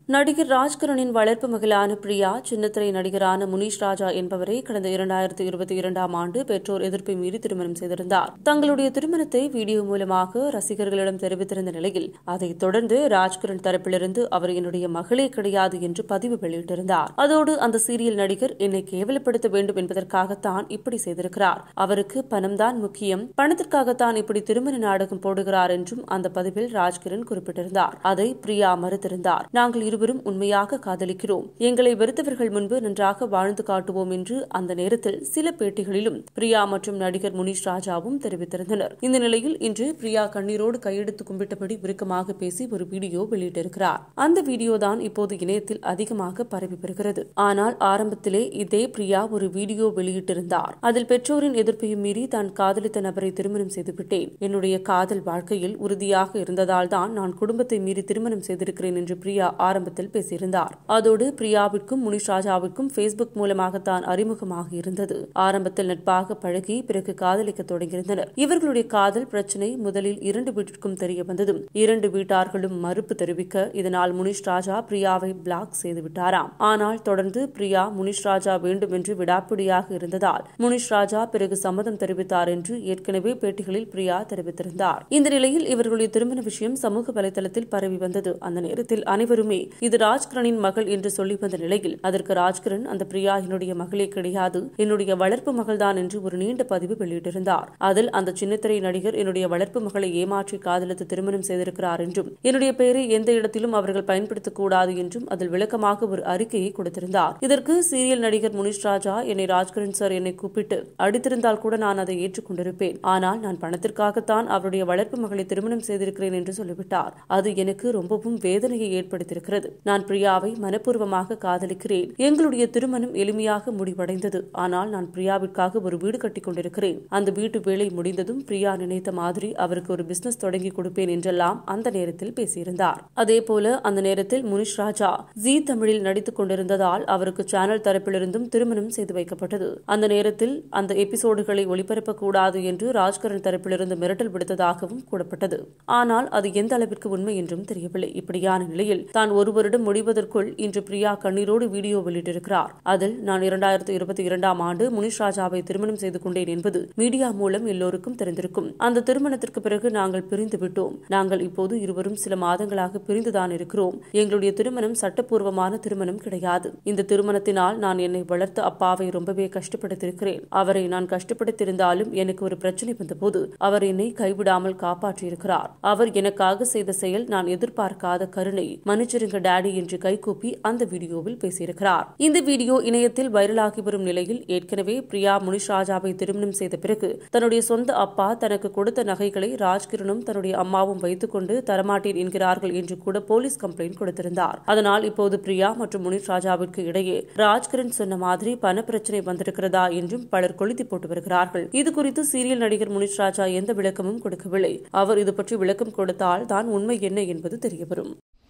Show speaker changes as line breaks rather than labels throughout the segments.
நடிகர் ராஜ்கரனின் வளர்ப்பு மகளான பிரியா சின்னத்திரை நடிகரான முனீஷ் ராஜா என்பவரை கடந்த இரண்டாயிரத்து இருபத்தி இரண்டாம் ஆண்டு பெற்றோர் எதிர்ப்பை மீறி திருமணம் செய்திருந்தார் தங்களுடைய திருமணத்தை வீடியோ மூலமாக ரசிகர்களிடம் தெரிவித்திருந்த நிலையில் அதைத் தொடர்ந்து ராஜ்கரன் தரப்பிலிருந்து அவர் என்னுடைய மகளே கிடையாது என்று பதிவு வெளியிட்டிருந்தார் அதோடு அந்த சீரியல் நடிகர் என்னை கேவலப்படுத்த வேண்டும் என்பதற்காகத்தான் இப்படி செய்திருக்கிறார் அவருக்கு பணம்தான் முக்கியம் பணத்திற்காகத்தான் இப்படி திருமண நாடகம் போடுகிறார் என்றும் அந்த பதிவில் ராஜ்கிரண் குறிப்பிட்டிருந்தார் அதை பிரியா மறுத்திருந்தார் நாங்கள் இருவரும் உண்மையாக காதலிக்கிறோம் எங்களை வெறுத்தவர்கள் முன்பு நன்றாக வாழ்ந்து காட்டுவோம் என்று அந்த நேரத்தில் சில பேட்டிகளிலும் பிரியா மற்றும் நடிகர் முனீஷ் ராஜாவும் தெரிவித்திருந்தனர் இந்த நிலையில் இன்று பிரியா கண்ணீரோடு கையெடுத்து கும்பிட்டபடி விருக்கமாக பேசி ஒரு வீடியோ வெளியிட்டிருக்கிறார் அந்த வீடியோ தான் இப்போது இணையத்தில் அதிகமாக பரவி வருகிறது ஆனால் ஆரம்பத்திலே இதே பிரியா ஒரு வீடியோ வெளியிட்டிருந்தார் அதில் பெற்றோரின் எதிர்ப்பையும் மீறி தான் காதலித்த நபரை திருமணம் செய்துவிட்டேன் என்னுடைய காதல் வாழ்க்கையில் உறுதியாக இருந்ததால் தான் நான் குடும்பத்தை மீறி திருமணம் செய்திருக்கிறேன் என்று பிரியா ஆரம்பத்தில் பேசியிருந்தார் அதோடு பிரியாவிற்கும் முனிஷ் ராஜாவிற்கும் பேஸ்புக் மூலமாகத்தான் அறிமுகமாக இருந்தது ஆரம்பத்தில் நட்பாக பழகி பிறகு காதலிக்க தொடங்கியிருந்தனர் இவர்களுடைய காதல் பிரச்சினை முதலில் இரண்டு வீட்டிற்கும் தெரிய வந்ததும் இரண்டு வீட்டார்களும் மறுப்பு தெரிவிக்க இதனால் முனிஷ் ராஜா பிரியாவை பிளாக் செய்துவிட்டாராம் ஆனால் தொடர்ந்து பிரியா முனிஷ் ராஜா வேண்டும் என்று விடாப்பிடியாக இருந்ததால் முனிஷ் ராஜா பிறகு சம்மதம் தெரிவித்தார் என்று ஏற்கனவே பேட்டிகளில் பிரியா தெரிவித்திருந்தார் இந்த நிலையில் இவர்களுடைய திருமண விஷயம் சமூக வலைதளத்தில் பரவி வந்தது அந்த நேரத்தில் அனைவருமே இது ராஜ்கிரனின் மகள் என்று சொல்லி வந்த நிலையில் அதற்கு ராஜ்கிரண் அந்த பிரியா என்னுடைய மகளே கிடையாது என்னுடைய வளர்ப்பு மகள்தான் என்று ஒரு நீண்ட பதிவு வெளியிட்டிருந்தார் அதில் அந்த சின்னத்திரை நடிகர் என்னுடைய வளர்ப்பு மகளை ஏமாற்றி காதலித்து திருமணம் செய்திருக்கிறார் என்றும் என்னுடைய பெயரை எந்த இடத்திலும் அவர்கள் பயன்படுத்தக்கூடாது என்றும் அதில் விளக்கமாக ஒரு அறிக்கையை கொடுத்திருந்தார் இதற்கு சீரியல் நடிகர் முனிஷ் ராஜா என்னை ராஜ்கிரண் சார் என்னை கூப்பிட்டு அடித்திருந்தால் கூட நான் அதை ஏற்றுக்கொண்டிருப்பேன் ஆனால் நான் பணத்திற்காகத்தான் அவருடைய வளர்ப்பு மகளை திருமணம் செய்திருக்கிறேன் என்று சொல்லிவிட்டார் அது எனக்கு ரொம்பவும் வேதனையை ஏற்படுத்தியிருக்கிறது நான் பிரியாவை மனப்பூர்வமாக காதலிக்கிறேன் எங்களுடைய திருமணம் எளிமையாக முடிவடைந்தது ஆனால் நான் பிரியாவிற்காக ஒரு வீடு கட்டிக் கொண்டிருக்கிறேன் அந்த வீட்டு வேலை முடிந்ததும் பிரியா நினைத்த மாதிரி அவருக்கு ஒரு பிசினஸ் தொடங்கி கொடுப்பேன் என்றெல்லாம் அந்த நேரத்தில் பேசியிருந்தார் அதே போல அந்த நேரத்தில் முனிஷ் ராஜா ஜி தமிழில் நடித்துக் கொண்டிருந்ததால் அவருக்கு சேனல் தரப்பிலிருந்தும் திருமணம் செய்து வைக்கப்பட்டது அந்த நேரத்தில் அந்த எபிசோடுகளை ஒளிபரப்பக்கூடாது என்று ராஜ்கரன் தரப்பிலிருந்து மிரட்டல் விடுத்ததாகவும் கூறப்பட்டது ஆனால் அது எந்த அளவிற்கு உண்மை என்றும் தெரியவில்லை இப்படியான நிலையில் தான் ஒரு வருடம் முடிவதற்குள் இன்று பிரியா கண்ணீரோடு வீடியோ வெளியிட்டிருக்கிறார் அதில் நான் இரண்டாயிரத்து இருபத்தி இரண்டாம் ஆண்டு முனிஷ் ராஜாவை திருமணம் செய்து கொண்டேன் என்பது மீடியா மூலம் எல்லோருக்கும் தெரிந்திருக்கும் அந்த திருமணத்திற்கு பிறகு நாங்கள் பிரிந்து விட்டோம் நாங்கள் இப்போது இருவரும் சில மாதங்களாக பிரிந்துதான் இருக்கிறோம் எங்களுடைய திருமணம் சட்டப்பூர்வமான திருமணம் கிடையாது இந்த திருமணத்தினால் நான் என்னை வளர்த்த அப்பாவை ரொம்பவே கஷ்டப்படுத்தியிருக்கிறேன் அவரை நான் கஷ்டப்படுத்தியிருந்தாலும் எனக்கு ஒரு பிரச்சனை வந்தபோது அவர் என்னை கைவிடாமல் காப்பாற்றியிருக்கிறார் அவர் எனக்காக செய்த செயல் நான் எதிர்பார்க்காத கருணை மன்னிச்சிருங்க டாடி என்று கைகூப்பி அந்த வீடியோவில் பேசியிருக்கிறார் இந்த வீடியோ இணையத்தில் வைரலாகி வரும் நிலையில் ஏற்கனவே பிரியா முனிஷ் ராஜாவை திருமணம் செய்த பிறகு தன்னுடைய சொந்த அப்பா தனக்கு கொடுத்த நகைகளை ராஜ்கிரனும் தன்னுடைய அம்மாவும் வைத்துக் கொண்டு தரமாட்டேன் என்கிறார்கள் என்று கூட போலீஸ் கம்ப்ளைண்ட் கொடுத்திருந்தார் அதனால் இப்போது பிரியா மற்றும் முனிஷ் ராஜாவிற்கு இடையே ராஜ்கிரண் சொன்ன மாதிரி பண பிரச்சனை வந்திருக்கிறதா என்றும் பலர் கொளுத்தி போட்டு வருகிறார்கள் இது குறித்து சீரியல் நடிகர் முனிஷ் ராஜா எந்த விளக்கமும் கொடுக்கவில்லை அவர் இது பற்றி விளக்கம் கொடுத்தால் தான் உண்மை என்ன என்பது தெரியவரும்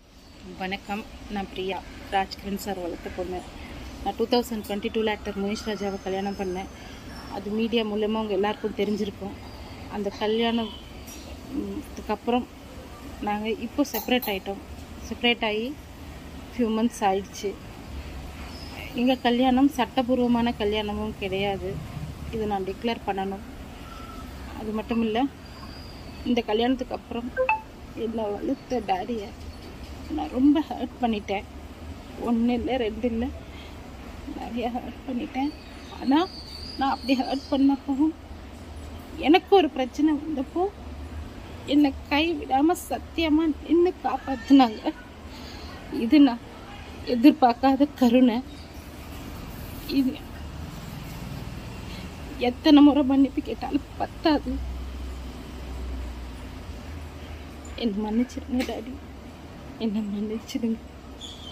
வணக்கம் நான் பிரியா ராஜ்கிரண் சார் வளர்த்த பொண்ணு நான் டூ தௌசண்ட் டுவெண்ட்டி டூவில் ஆக்டர் முனிஷ் ராஜாவை கல்யாணம் பண்ணேன் அது மீடியா மூலமாக அவங்க எல்லாருக்கும் தெரிஞ்சிருக்கும் அந்த கல்யாணம் ம், அதுக்கப்புறம் நாங்கள் இப்போ செப்பரேட் ஆகிட்டோம் செப்பரேட் ஆகி ஃபியூ மந்த்ஸ் ஆயிடுச்சு எங்கள் கல்யாணம் சட்டபூர்வமான கல்யாணமும் கிடையாது இதை நான் டிக்ளேர் பண்ணணும் அது மட்டும் இல்லை இந்த கல்யாணத்துக்கு அப்புறம் என்னை வளர்த்த டேடியை நான் ரொம்ப ஹர்ட் பண்ணிட்டேன் ஒன்று இல்லை ரெண்டு இல்லை நிறைய ஹர்ட் பண்ணிட்டேன் ஆனால் நான் அப்படி ஹர்ட் பண்ணப்பவும் எனக்கு ஒரு பிரச்சனை வந்தப்போ என்னை கை விடாமல் சத்தியமாக நின்று காப்பாற்றினாங்க இது நான் எதிர்பார்க்காத கருணை இது எத்தனை முறை மன்னிப்பு கேட்டாலும் பத்தாது என்னை மன்னிச்சிருங்க டாடி என்னை மன்னிச்சிடுங்க